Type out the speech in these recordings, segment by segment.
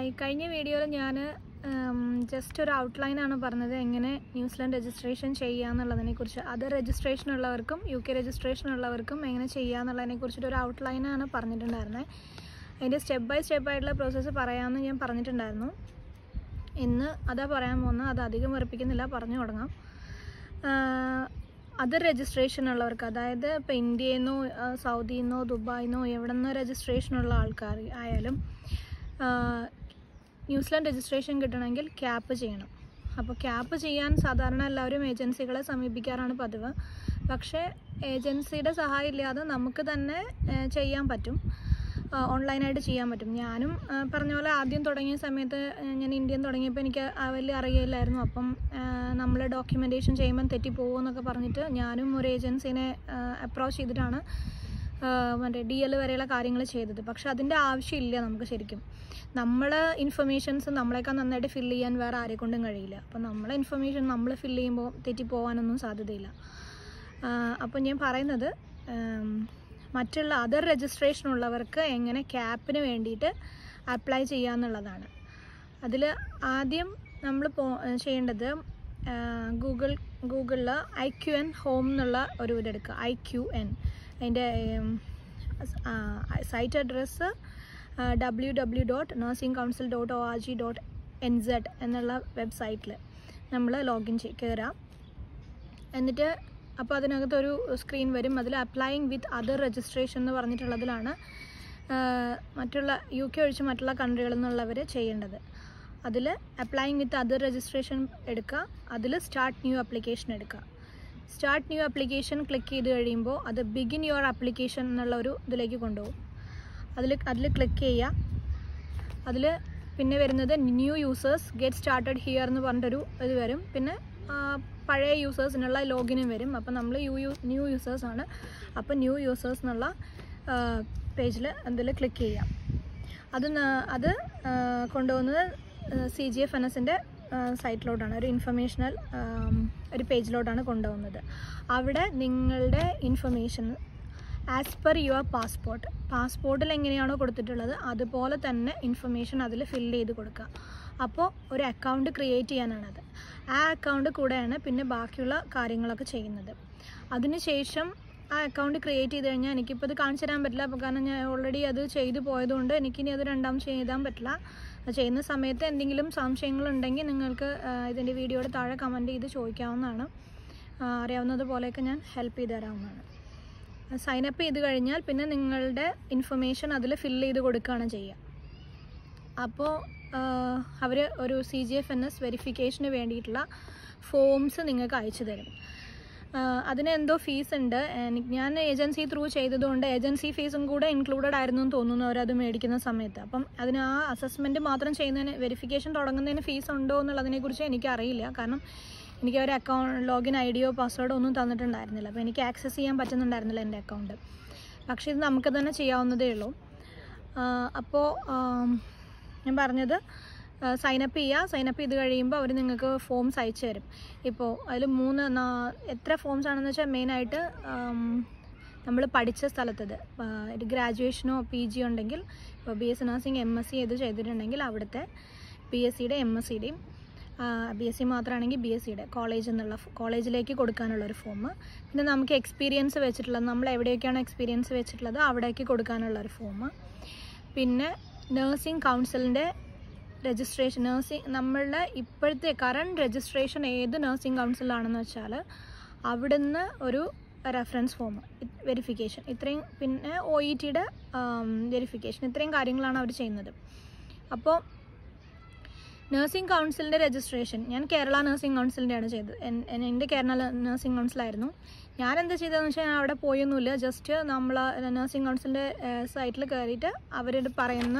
hi കഴിഞ്ഞ വീഡിയോയിൽ ഞാൻ ജസ്റ്റ് ഒരു ഔട്ട്ലൈനാണ് പറഞ്ഞത് എങ്ങനെ ന്യൂസിലാൻഡ് രജിസ്ട്രേഷൻ ചെയ്യുക എന്നുള്ളതിനെ കുറിച്ച് അത് രജിസ്ട്രേഷൻ ഉള്ളവർക്കും യു കെ രജിസ്ട്രേഷൻ ഉള്ളവർക്കും എങ്ങനെ ചെയ്യുക എന്നുള്ളതിനെ കുറിച്ചിട്ട് ഒരു ഔട്ട്ലൈനാണ് പറഞ്ഞിട്ടുണ്ടായിരുന്നത് അതിൻ്റെ സ്റ്റെപ്പ് ബൈ സ്റ്റെപ്പ് ആയിട്ടുള്ള പ്രോസസ്സ് പറയാമെന്ന് ഞാൻ പറഞ്ഞിട്ടുണ്ടായിരുന്നു ഇന്ന് അതാ പറയാൻ പോകുന്നത് അത് അധികം വെറുപ്പിക്കുന്നില്ല പറഞ്ഞു തുടങ്ങാം അതർ രജിസ്ട്രേഷൻ ഉള്ളവർക്ക് അതായത് ഇപ്പോൾ ഇന്ത്യയിൽ നിന്നോ സൗദിയിൽ നിന്നോ ദുബായിൽ നിന്നോ എവിടെ നിന്നോ രജിസ്ട്രേഷൻ ഉള്ള ആൾക്കാർ ആയാലും ന്യൂസിലാൻഡ് രജിസ്ട്രേഷൻ കിട്ടണമെങ്കിൽ ക്യാപ്പ് ചെയ്യണം അപ്പോൾ ക്യാപ്പ് ചെയ്യാൻ സാധാരണ എല്ലാവരും ഏജൻസികളെ സമീപിക്കാറാണ് പതിവ് പക്ഷേ ഏജൻസിയുടെ സഹായം ഇല്ലാതെ നമുക്ക് തന്നെ ചെയ്യാൻ പറ്റും ഓൺലൈനായിട്ട് ചെയ്യാൻ പറ്റും ഞാനും പറഞ്ഞ പോലെ ആദ്യം തുടങ്ങിയ സമയത്ത് ഞാൻ ഇന്ത്യൻ തുടങ്ങിയപ്പോൾ എനിക്ക് വലിയ അറിയില്ലായിരുന്നു അപ്പം നമ്മൾ ഡോക്യുമെൻറ്റേഷൻ ചെയ്യുമ്പം തെറ്റിപ്പോകുമോ എന്നൊക്കെ പറഞ്ഞിട്ട് ഞാനും ഒരു ഏജൻസിനെ അപ്രോച്ച് ചെയ്തിട്ടാണ് മറ്റേ ഡി എൽ വരെയുള്ള കാര്യങ്ങൾ ചെയ്തത് പക്ഷെ അതിൻ്റെ ആവശ്യമില്ല നമുക്ക് ശരിക്കും നമ്മൾ ഇൻഫർമേഷൻസ് നമ്മളെക്കാൾ നന്നായിട്ട് ഫില്ല് ചെയ്യാൻ വേറെ ആരെ കൊണ്ടും കഴിയില്ല അപ്പം നമ്മളെ ഇൻഫർമേഷൻ നമ്മൾ ഫില്ല് ചെയ്യുമ്പോൾ തെറ്റിപ്പോകാനൊന്നും സാധ്യതയില്ല അപ്പം ഞാൻ പറയുന്നത് മറ്റുള്ള അതർ രജിസ്ട്രേഷൻ ഉള്ളവർക്ക് എങ്ങനെ ക്യാപ്പിന് വേണ്ടിയിട്ട് അപ്ലൈ ചെയ്യാന്നുള്ളതാണ് അതിൽ ആദ്യം നമ്മൾ പോ ചെയ്യേണ്ടത് ഗൂഗിൾ ഗൂഗിളിൽ ഐ ക്യു എൻ ഹോം എന്നുള്ള ഒരു ഇതെടുക്കുക ഐ ക്യു എൻ അതിൻ്റെ site address W W dot nursing council dot O R G dot N Z എന്നുള്ള വെബ്സൈറ്റിൽ നമ്മൾ ലോഗിൻ ചെയ് കയറാം എന്നിട്ട് അപ്പോൾ അതിനകത്തൊരു സ്ക്രീൻ വരും അതിൽ അപ്ലൈയിങ് വിത്ത് അതർ രജിസ്ട്രേഷൻ എന്ന് പറഞ്ഞിട്ടുള്ളതിലാണ് മറ്റുള്ള യു കെ ഒഴിച്ച് മറ്റുള്ള കൺട്രികളിൽ നിന്നുള്ളവർ ചെയ്യേണ്ടത് അതിൽ അപ്ലൈയിങ് വിത്ത് അതർ രജിസ്ട്രേഷൻ എടുക്കുക അതിൽ സ്റ്റാർട്ട് ന്യൂ ആപ്ലിക്കേഷൻ എടുക്കുക സ്റ്റാർട്ട് ന്യൂ ആപ്ലിക്കേഷൻ ക്ലിക്ക് ചെയ്ത് കഴിയുമ്പോൾ അത് ബിഗിൻ യുവർ ആപ്ലിക്കേഷൻ എന്നുള്ള ഒരു ഇതിലേക്ക് കൊണ്ടുപോകും അതിൽ അതിൽ ക്ലിക്ക് ചെയ്യുക അതിൽ പിന്നെ വരുന്നത് new users get started here എന്ന് പറഞ്ഞിട്ടൊരു ഇത് വരും പിന്നെ പഴയ യൂസേഴ്സിനുള്ള ലോഗിനും വരും അപ്പോൾ നമ്മൾ യു യു ന്യൂ യൂസേഴ്സാണ് അപ്പോൾ ന്യൂ യൂസേഴ്സ് എന്നുള്ള പേജിൽ അതിൽ ക്ലിക്ക് ചെയ്യാം അത് അത് കൊണ്ടുപോകുന്നത് സി ജി എഫ് എൻ എസിൻ്റെ സൈറ്റിലോട്ടാണ് ഒരു ഇൻഫർമേഷണൽ ഒരു പേജിലോട്ടാണ് കൊണ്ടുപോകുന്നത് അവിടെ നിങ്ങളുടെ information as per your passport പാസ്പോർട്ടിൽ എങ്ങനെയാണോ കൊടുത്തിട്ടുള്ളത് അതുപോലെ തന്നെ ഇൻഫർമേഷൻ അതിൽ ഫില്ല് ചെയ്ത് കൊടുക്കുക അപ്പോൾ ഒരു അക്കൗണ്ട് ക്രിയേറ്റ് ചെയ്യാനാണത് ആ അക്കൗണ്ട് കൂടെയാണ് പിന്നെ ബാക്കിയുള്ള കാര്യങ്ങളൊക്കെ ചെയ്യുന്നത് അതിനുശേഷം ആ അക്കൗണ്ട് ക്രിയേറ്റ് ചെയ്ത് കഴിഞ്ഞാൽ എനിക്കിപ്പോൾ ഇത് കാണിച്ചു തരാൻ പറ്റില്ല അപ്പോൾ കാരണം ഞാൻ ഓൾറെഡി അത് ചെയ്തു പോയതുകൊണ്ട് എനിക്കിനി അത് രണ്ടാം ചെയ്താൻ പറ്റില്ല ചെയ്യുന്ന സമയത്ത് എന്തെങ്കിലും സംശയങ്ങളുണ്ടെങ്കിൽ നിങ്ങൾക്ക് ഇതിൻ്റെ വീഡിയോയുടെ താഴെ കമൻറ്റ് ചെയ്ത് ചോദിക്കാവുന്നതാണ് അറിയാവുന്നത് പോലെയൊക്കെ ഞാൻ ഹെൽപ്പ് ചെയ്ത് തരാവുന്നതാണ് സൈനപ്പ് ചെയ്ത് കഴിഞ്ഞാൽ പിന്നെ നിങ്ങളുടെ ഇൻഫർമേഷൻ അതിൽ ഫില്ല് ചെയ്ത് കൊടുക്കുകയാണ് ചെയ്യുക അപ്പോൾ അവർ ഒരു C G F N S വെരിഫിക്കേഷന് വേണ്ടിയിട്ടുള്ള ഫോംസ് നിങ്ങൾക്ക് അയച്ചു തരും അതിന് എന്തോ ഫീസ് ഉണ്ട് ഞാൻ ഏജൻസി ത്രൂ ചെയ്തതുകൊണ്ട് ഏജൻസി ഫീസും കൂടെ ഇൻക്ലൂഡഡ് ആയിരുന്നു എന്ന് തോന്നുന്നു അവരത് മേടിക്കുന്ന സമയത്ത് അപ്പം അതിന് ആ അസസ്മെൻറ്റ് മാത്രം ചെയ്യുന്നതിന് വെരിഫിക്കേഷൻ തുടങ്ങുന്നതിന് ഫീസ് ഉണ്ടോ എന്നുള്ളതിനെക്കുറിച്ച് എനിക്കറിയില്ല കാരണം എനിക്ക് ഒരു അക്കൗണ്ട് ലോഗിൻ ഐ ഡിയോ പാസ്വേഡോ ഒന്നും തന്നിട്ടുണ്ടായിരുന്നില്ല അപ്പോൾ എനിക്ക് ആക്സസ് ചെയ്യാൻ പറ്റുന്നുണ്ടായിരുന്നില്ല എൻ്റെ അക്കൗണ്ട് പക്ഷേ ഇത് നമുക്ക് തന്നെ ചെയ്യാവുന്നതേ ഉള്ളൂ അപ്പോൾ ഞാൻ പറഞ്ഞത് സൈനപ്പ് ചെയ്യുക സൈനപ്പ് ചെയ്ത് കഴിയുമ്പോൾ അവർ നിങ്ങൾക്ക് ഫോംസ് അയച്ചു തരും ഇപ്പോൾ അതിൽ മൂന്ന് എത്ര ഫോംസ് ആണെന്ന് വെച്ചാൽ മെയിനായിട്ട് നമ്മൾ പഠിച്ച സ്ഥലത്തത് ഒരു ഗ്രാജുവേഷനോ പി ജി ഉണ്ടെങ്കിൽ ഇപ്പോൾ B S nursing M S C ഇത് ചെയ്തിട്ടുണ്ടെങ്കിൽ അവിടുത്തെ ബി എസ് സിയുടെ എം എസ് സിയുടെയും ബി എസ് സി മാത്രമാണെങ്കിൽ ബി എസ് സിയുടെ കോളേജ് എന്നുള്ള കോളേജിലേക്ക് കൊടുക്കാനുള്ള ഒരു ഫോം പിന്നെ നമുക്ക് എക്സ്പീരിയൻസ് വെച്ചിട്ടുള്ളത് നമ്മൾ എവിടെയൊക്കെയാണ് എക്സ്പീരിയൻസ് വെച്ചിട്ടുള്ളത് അവിടേക്ക് കൊടുക്കാനുള്ള ഒരു ഫോം പിന്നെ നേഴ്സിംഗ് കൗൺസിലിൻ്റെ രജിസ്ട്രേഷൻ നേഴ്സിംഗ് നമ്മളുടെ ഇപ്പോഴത്തെ കറണ്ട് രജിസ്ട്രേഷൻ ഏത് നേഴ്സിംഗ് കൗൺസിലാണെന്ന് വെച്ചാൽ അവിടുന്ന് ഒരു റെഫറൻസ് ഫോം വെരിഫിക്കേഷൻ ഇത്രയും പിന്നെ ഒ ഇ ടിയുടെ വെരിഫിക്കേഷൻ ഇത്രയും കാര്യങ്ങളാണ് അവർ ചെയ്യുന്നത് അപ്പോൾ നഴ്സിംഗ് കൗൺസിലിൻ്റെ രജിസ്ട്രേഷൻ ഞാൻ കേരള നഴ്സിംഗ് കൗൺസിലിൻ്റെയാണ് ചെയ്തത് എൻ്റെ കേരള നഴ്സിംഗ് കൗൺസിലായിരുന്നു ഞാൻ എന്താ ചെയ്തതെന്ന് വെച്ചാൽ ഞാൻ അവിടെ പോയൊന്നുമില്ല ജസ്റ്റ് നമ്മൾ നഴ്സിംഗ് കൗൺസിലിൻ്റെ സൈറ്റിൽ കയറിയിട്ട് അവരോട് പറയുന്ന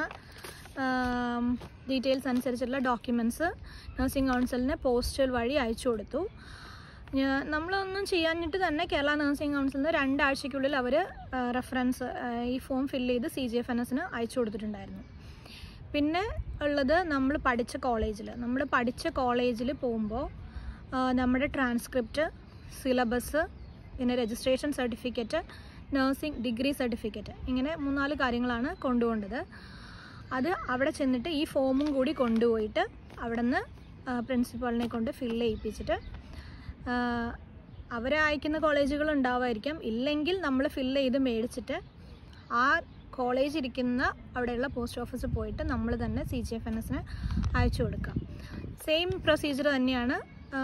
ഡീറ്റെയിൽസ് അനുസരിച്ചുള്ള ഡോക്യുമെൻറ്റ്സ് നഴ്സിംഗ് കൗൺസിലിന് പോസ്റ്റൽ വഴി അയച്ചു കൊടുത്തു നമ്മളൊന്നും ചെയ്യാനിട്ട് തന്നെ കേരള നഴ്സിംഗ് കൗൺസിലിന് രണ്ടാഴ്ചയ്ക്കുള്ളിൽ അവർ റെഫറൻസ് ഈ ഫോം ഫില്ല് ചെയ്ത് സി ജി എഫ് എൻ എസിന് അയച്ചു കൊടുത്തിട്ടുണ്ടായിരുന്നു പിന്നെ ഉള്ളത് നമ്മൾ പഠിച്ച കോളേജിൽ നമ്മൾ പഠിച്ച കോളേജിൽ പോകുമ്പോൾ നമ്മുടെ ട്രാൻസ്ക്രിപ്റ്റ് സിലബസ് പിന്നെ registration certificate nursing degree certificate ഇങ്ങനെ മൂന്നാല് കാര്യങ്ങളാണ് കൊണ്ടുപോകേണ്ടത് അത് അവിടെ ചെന്നിട്ട് ഈ ഫോമും കൂടി കൊണ്ടുപോയിട്ട് അവിടെ നിന്ന് പ്രിൻസിപ്പാളിനെ കൊണ്ട് ഫില്ല് ചെയ്യിപ്പിച്ചിട്ട് ആ, അവരെ അയക്കുന്ന കോളേജുകൾ ഉണ്ടാവുമായിരിക്കാം ഇല്ലെങ്കിൽ നമ്മൾ ഫില്ല് ചെയ്ത് മേടിച്ചിട്ട് ആ കോളേജ് ഇരിക്കുന്ന അവിടെയുള്ള പോസ്റ്റ് ഓഫീസിൽ പോയിട്ട് നമ്മൾ തന്നെ സി ജി എഫ് എൻ എസിന് അയച്ചു കൊടുക്കാം സെയിം പ്രൊസീജിയർ തന്നെയാണ്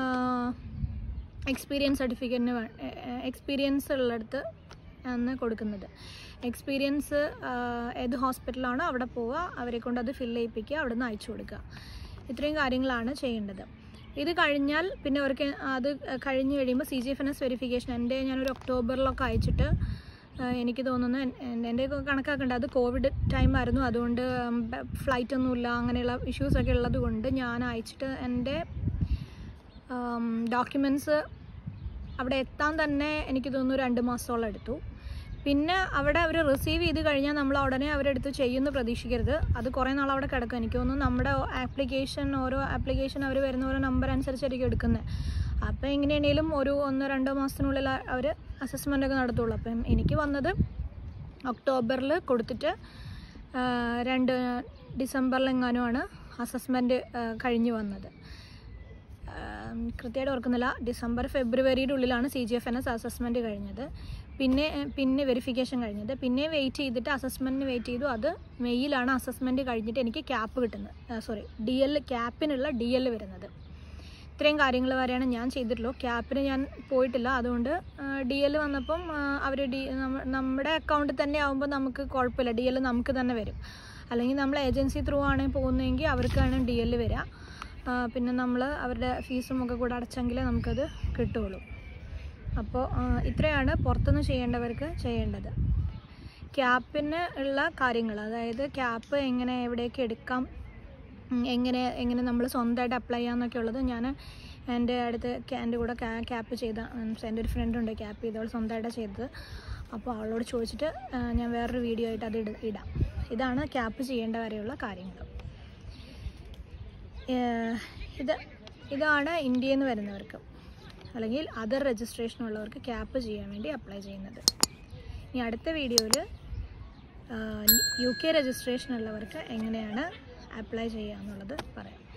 എക്സ്പീരിയൻസ് സർട്ടിഫിക്കറ്റിന് എക്സ്പീരിയൻസ് ഉള്ളിടത്ത് ആണ് കൊടുക്കുന്നത് എക്സ്പീരിയൻസ് ഏത് ഹോസ്പിറ്റലാണോ അവിടെ പോവുക അവരെ കൊണ്ട് അത് ഫില്ല് ചെയ്യിപ്പിക്കുക അവിടെ നിന്ന് അയച്ചു കൊടുക്കുക ഇത്രയും കാര്യങ്ങളാണ് ചെയ്യേണ്ടത് ഇത് കഴിഞ്ഞാൽ പിന്നെ അവർക്ക് അത് കഴിഞ്ഞ് കഴിയുമ്പോൾ C G F N S verification എൻ്റെ ഞാനൊരു ഒക്ടോബറിലൊക്കെ അയച്ചിട്ട് ആ, എനിക്ക് തോന്നുന്നു എൻ- എൻ- എൻ്റെ കണക്കാക്കേണ്ട അത് കോവിഡ് ടൈം ആയിരുന്നു അതുകൊണ്ട് ഫ്ലൈറ്റ് ഒന്നുമില്ല അങ്ങനെയുള്ള ഇഷ്യൂസൊക്കെ ഉള്ളത് കൊണ്ട് ഞാൻ അയച്ചിട്ട് എൻ്റെ ഡോക്യുമെൻറ്റ്സ് അവിടെ എത്താൻ തന്നെ എനിക്ക് തോന്നുന്നു രണ്ട് മാസത്തോളം എടുത്തു പിന്നെ അവിടെ അവർ റിസീവ് ചെയ്ത് കഴിഞ്ഞാൽ നമ്മൾ ഉടനെ അവരെടുത്ത് ചെയ്യുമെന്ന് പ്രതീക്ഷിക്കരുത് അത് കുറേ നാൾ അവിടെ കിടക്കും എനിക്ക് തോന്നുന്നു നമ്മുടെ ആപ്ലിക്കേഷൻ ഓരോ ആപ്ലിക്കേഷൻ അവർ വരുന്ന ഓരോ നമ്പർ അനുസരിച്ചായിരിക്കും എടുക്കുന്നത് അപ്പോൾ എങ്ങനെയാണെങ്കിലും ഒരു ഒന്നോ രണ്ടോ മാസത്തിനുള്ളിൽ അവർ അസസ്മെൻ്റ് ഒക്കെ നടത്തുള്ളൂ അപ്പം എനിക്ക് വന്നത് ഒക്ടോബറിൽ കൊടുത്തിട്ട് ആ, രണ്ട് ഡിസംബറിലെങ്ങാനുമാണ് അസസ്മെൻറ്റ് കഴിഞ്ഞ് വന്നത് ആം, കൃത്യമായിട്ട് ഓർക്കുന്നില്ല ഡിസംബർ ഫെബ്രുവരിയുടെ ഉള്ളിലാണ് C G F N S assessment കഴിഞ്ഞത് പിന്നെ പിന്നെ വെരിഫിക്കേഷൻ കഴിഞ്ഞത് പിന്നെ വെയിറ്റ് ചെയ്തിട്ട് അസസ്മെൻറ്റിന് വെയിറ്റ് ചെയ്തു അത് മെയ്യിലാണ് അസസ്മെൻറ്റ് കഴിഞ്ഞിട്ട് എനിക്ക് ക്യാപ്പ് കിട്ടുന്നത് സോറി ഡി എൽ ക്യാപ്പിനുള്ള ഡി എൽ വരുന്നത് ഇത്രയും കാര്യങ്ങൾ വരെയാണ് ഞാൻ ചെയ്തിട്ടുള്ളൂ ക്യാപ്പിന് ഞാൻ പോയിട്ടില്ല അതുകൊണ്ട് ഡി എൽ വന്നപ്പം അവർ ഡി നമ്മ- നമ്മുടെ അക്കൗണ്ടിൽ തന്നെ ആകുമ്പോൾ നമുക്ക് കുഴപ്പമില്ല ഡി എൽ നമുക്ക് തന്നെ വരും അല്ലെങ്കിൽ നമ്മൾ ഏജൻസി ത്രൂ ആണ് പോകുന്നതെങ്കിൽ അവർക്കാണ് ഡി എൽ വരിക ആ, പിന്നെ നമ്മൾ അവരുടെ ഫീസും ഒക്കെ കൂടെ അടച്ചെങ്കിലേ നമുക്കത് കിട്ടുള്ളൂ അപ്പോൾ ആ, ഇത്രയാണ് പുറത്തുനിന്ന് ചെയ്യേണ്ടവർക്ക് ചെയ്യേണ്ടത് ക്യാപ്പിന് ഉള്ള കാര്യങ്ങൾ അതായത് ക്യാപ്പ് എങ്ങനെ എവിടെയൊക്കെ എടുക്കാം ഉം, എങ്ങനെ എങ്ങനെ നമ്മൾ സ്വന്തമായിട്ട് അപ്ലൈ ചെയ്യാമെന്നൊക്കെ ഉള്ളത് ഞാൻ എൻ്റെ അടുത്ത് ക്യാ- എൻ്റെ കൂടെ ക്യാ ക്യാപ്പ് ചെയ്ത ഉം, എൻ്റെ ഒരു ഫ്രണ്ട് ഉണ്ട് ക്യാപ്പ് ചെയ്ത് അവൾ സ്വന്തമായിട്ടാണ് ചെയ്തത് അപ്പോൾ അവളോട് ചോദിച്ചിട്ട് ആ, ഞാൻ വേറൊരു വീഡിയോ ആയിട്ട് അത് ഇട- ഇടാം ഇതാണ് ക്യാപ്പ് ചെയ്യേണ്ട വരെയുള്ള കാര്യങ്ങൾ ഏഹ്, ഇത് ഇതാണ് ഇന്ത്യയിൽ നിന്ന് വരുന്നവർക്ക് അല്ലെങ്കിൽ അതർ രജിസ്ട്രേഷൻ ഉള്ളവർക്ക് ക്യാപ്പ് ചെയ്യാൻ വേണ്ടി അപ്ലൈ ചെയ്യുന്നത് ഇനി അടുത്ത വീഡിയോയിൽ യു കെ രജിസ്ട്രേഷൻ ഉള്ളവർക്ക് എങ്ങനെയാണ് അപ്ലൈ ചെയ്യുക എന്നുള്ളത് പറയാം